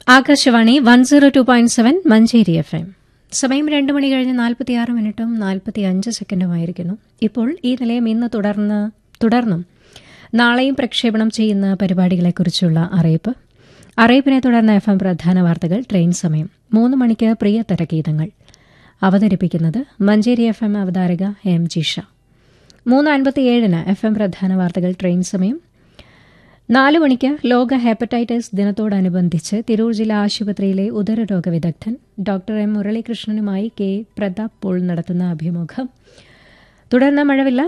Akashvani one zero two point seven Manjeri F M സമയം രണ്ട് മണി കഴിഞ്ഞ് നാൽപ്പത്തിയാറ് മിനിറ്റും നാൽപ്പത്തി അഞ്ച് സെക്കൻഡുമായിരിക്കുന്നു ഇപ്പോൾ ഈ നിലയം ഇന്ന് തുടർന്ന് തുടർന്നും നാളെയും പ്രക്ഷേപണം ചെയ്യുന്ന പരിപാടികളെക്കുറിച്ചുള്ള അറിയിപ്പ് അറിയിപ്പിനെ തുടർന്ന് എഫ് എം പ്രധാന വാർത്തകൾ ട്രെയിൻ സമയം മൂന്ന് മണിക്ക് പ്രിയതര ഗീതങ്ങൾ അവതരിപ്പിക്കുന്നത് മഞ്ചേരി എഫ് എം അവതാരക എം ജിഷ മൂന്ന് അൻപത്തിയേഴിന് എഫ് എം പ്രധാന വാർത്തകൾ ട്രെയിൻ സമയം നാല് മണിക്ക് ലോക ഹെപ്പറ്റൈറ്റിസ് ദിനത്തോടനുബന്ധിച്ച് തിരൂർ ജില്ലാ ആശുപത്രിയിലെ ഉദരരോഗ വിദഗ്ധൻ ഡോക്ടർ എം മുരളീകൃഷ്ണനുമായി കെ പ്രതാപ് പോൾ നടത്തുന്ന അഭിമുഖം തുടർന്ന് മഴവില്ല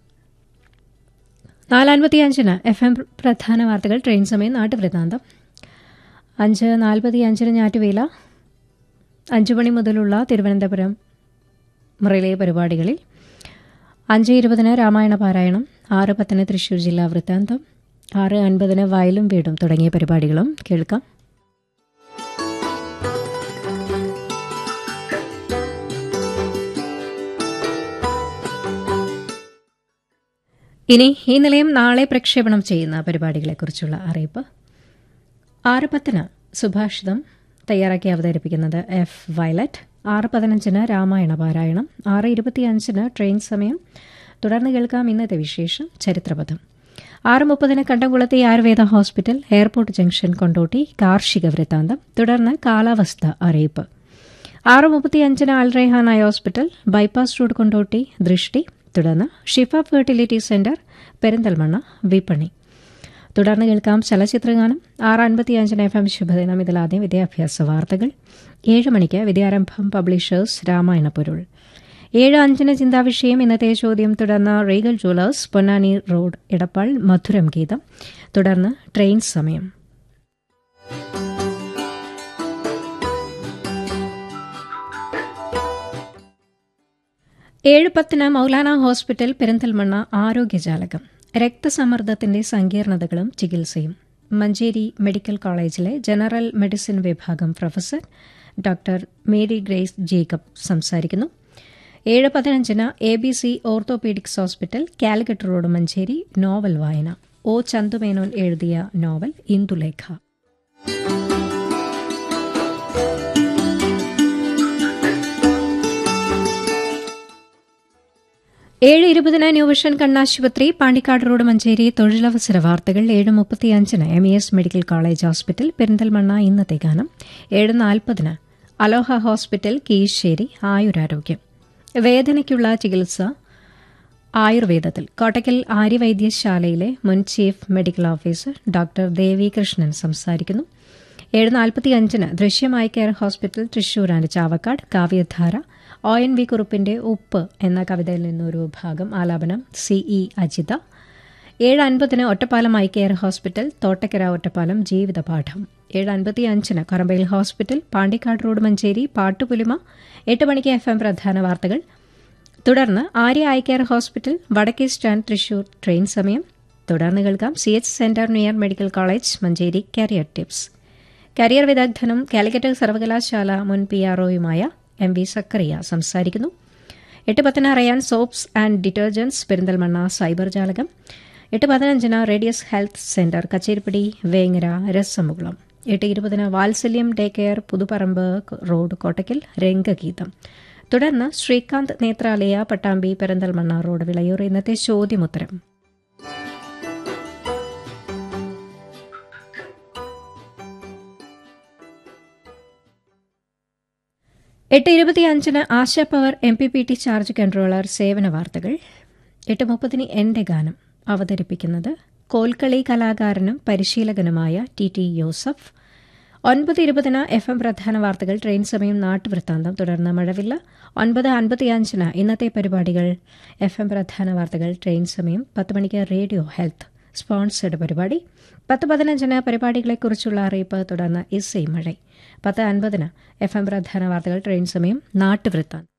നാലാൻപത്തിയഞ്ചിന് എഫ് എം പ്രധാന വാർത്തകൾ ട്രെയിൻ സമയം നാട്ടുവൃത്താന്തം അഞ്ച് നാൽപ്പത്തിയഞ്ചിന് ഞാറ്റുവേല അഞ്ചു മണി മുതലുള്ള തിരുവനന്തപുരം മുറിയിലെ പരിപാടികളിൽ അഞ്ച് ഇരുപതിന് രാമായണ പാരായണം ആറ് പത്തിന് തൃശൂർ ജില്ലാ വൃത്താന്തം ആറ് അൻപതിന് വയലും വീടും തുടങ്ങിയ പരിപാടികളും കേൾക്കാം ഇനി ഈ നിലയം നാളെ പ്രക്ഷേപണം ചെയ്യുന്ന പരിപാടികളെക്കുറിച്ചുള്ള അറിയിപ്പ് ആറ് പത്തിന് സുഭാഷിതം തയ്യാറാക്കി അവതരിപ്പിക്കുന്നത് എഫ് വയലറ്റ് ആറ് പതിനഞ്ചിന് രാമായണ പാരായണം ആറ് ഇരുപത്തിയഞ്ചിന് ട്രെയിൻ സമയം തുടർന്ന് കേൾക്കാം ഇന്നത്തെ വിശേഷം ചരിത്രപഥം ആറ് മുപ്പതിന് കണ്ടംകുളത്തെ Ayurveda hospital airport junction Kondotty കാർഷിക വൃത്താന്തം തുടർന്ന് കാലാവസ്ഥ അറിയിപ്പ് ആറ് മുപ്പത്തിയഞ്ചിന് Al Rehan eye hospital bypass road Kondotty ദൃഷ്ടി തുടർന്ന് ഷിഫ ഫെർട്ടിലിറ്റി സെന്റർ പെരിന്തൽമണ്ണ വിപണി തുടർന്ന് കേൾക്കാം ചലച്ചിത്രഗാനം ആറ് അൻപത്തിയഞ്ചിന് എഫ് എം ശുഭദിനം ഇതിലാദ്യം വിദ്യാഭ്യാസ വാർത്തകൾ ഏഴ് മണിക്ക് വിദ്യാരംഭം പബ്ലിഷേഴ്സ് രാമായണ പൊരുൾ ഏഴ് അഞ്ചിന് ചിന്താവിഷയം ഇന്നത്തെ ചോദ്യം തുടർന്ന് Regal jewellers Ponnani road Edappal മധുരം ഗീതം തുടർന്ന് ട്രെയിൻ സമയം ഏഴ് പത്തിന് മൌലാന ഹോസ്പിറ്റൽ പെരിന്തൽമണ്ണ ആരോഗ്യജാലകം രക്തസമ്മർദ്ദത്തിന്റെ സങ്കീർണതകളും ചികിത്സയും Manjeri medical college general medicine വിഭാഗം professor doctor Mary Grace Jacob സംസാരിക്കുന്നു ഏഴ് പതിനഞ്ചിന് A B C orthopaedics hospital Calicut road Manjeri novel വായന ഒ ചന്തുമേനോൻ എഴുതിയ നോവൽ ഇന്ദുലേഖ ഏഴ് ഇരുപതിന് ന്യൂവിഷൻ കണ്ണാശുപത്രി പാണ്ടിക്കാട് റോഡ് മഞ്ചേരി തൊഴിലവസര വാർത്തകൾ ഏഴ് മുപ്പത്തിയഞ്ചിന് M E S medical college hospital Perinthalmanna ഇന്നത്തെ ഗാനം ഏഴ് നാൽപ്പതിന് അലോഹ ഹോസ്പിറ്റൽ കീശ്ശേരി ആയുരാരോഗ്യം വേദനയ്ക്കുള്ള ചികിത്സ ആയുർവേദത്തിൽ കോട്ടക്കൽ ആര്യവൈദ്യശാലയിലെ മുൻ chief medical officer doctor Devi Krishnan സംസാരിക്കുന്നു ഏഴ് നാൽപ്പത്തിയഞ്ചിന് ദൃശ്യമായി care hospital Thrissur and Chavakkad കാവ്യധാര ഒ എൻ വി കുറുപ്പിന്റെ ഉപ്പ് എന്ന കവിതയിൽ നിന്നൊരു ഭാഗം ആലാപനം സി ഇ അജിത ഏഴ് അൻപതിന് Ottapalam eye care hospital Thottakkara Ottapalam ജീവിതപാഠം ഏഴ് അൻപത്തി അഞ്ചിന് കൊറമ്പയിൽ ഹോസ്പിറ്റൽ പാണ്ടിക്കാട് റോഡ് മഞ്ചേരി പാട്ടുപുലിമ എട്ട് മണിക്ക് എഫ് എം പ്രധാന വാർത്തകൾ തുടർന്ന് ആര്യ ഐ കെയർ ഹോസ്പിറ്റൽ വടക്കേ സ്റ്റാൻഡ് തൃശൂർ ട്രെയിൻ സമയം തുടർന്ന് കേൾക്കാം C H centre near medical college Manjeri career tips career വിദഗ്ധനും കാലിക്കറ്റ് സർവകലാശാല മുൻ പി ആർഒയുമായ എം വി സക്കറിയ സംസാരിക്കുന്നു എട്ട് പത്തിന് അറിയാൻ soaps and detergents Perinthalmanna cyber ജാലകം എട്ട് പതിനഞ്ചിന് radius health centre Kacheripadi Vengara രസമുകുളം എട്ട് ഇരുപതിന് Vatsalyam day care Puthuparamba road Kottakkal രംഗഗീതം തുടർന്ന് ശ്രീകാന്ത് നേത്രാലയ പട്ടാമ്പി പെരിന്തൽമണ്ണ റോഡ് വിളയൂർ ഇന്നത്തെ ചോദ്യമുത്തരം എട്ട് ഇരുപത്തിയഞ്ചിന് Asha power M P P T charge controller സേവന വാർത്തകൾ എട്ട് മുപ്പതിന് എന്റെ ഗാനം അവതരിപ്പിക്കുന്നത് കോൽക്കളി കലാകാരനും പരിശീലകനുമായ ടി ടി യോസഫ് ഒൻപത് ഇരുപതിന് എഫ് എം പ്രധാന വാർത്തകൾ ട്രെയിൻ സമയം നാട്ടുവൃത്താന്തം തുടർന്ന് മഴവില്ല ഒൻപത് അൻപത്തിയഞ്ചിന് ഇന്നത്തെ പരിപാടികൾ എഫ് എം പ്രധാന വാർത്തകൾ ട്രെയിൻ സമയം പത്ത് മണിക്ക് റേഡിയോ ഹെൽത്ത് സ്പോൺസേഡ് പരിപാടി പത്ത് പതിനഞ്ചിന് പരിപാടികളെക്കുറിച്ചുള്ള അറിയിപ്പ് തുടർന്ന് ഇസൈ മഴ പത്ത് അൻപതിന് എഫ് എം പ്രധാന വാർത്തകൾ ട്രെയിൻ സമയം നാട്ടുവൃത്താന്തം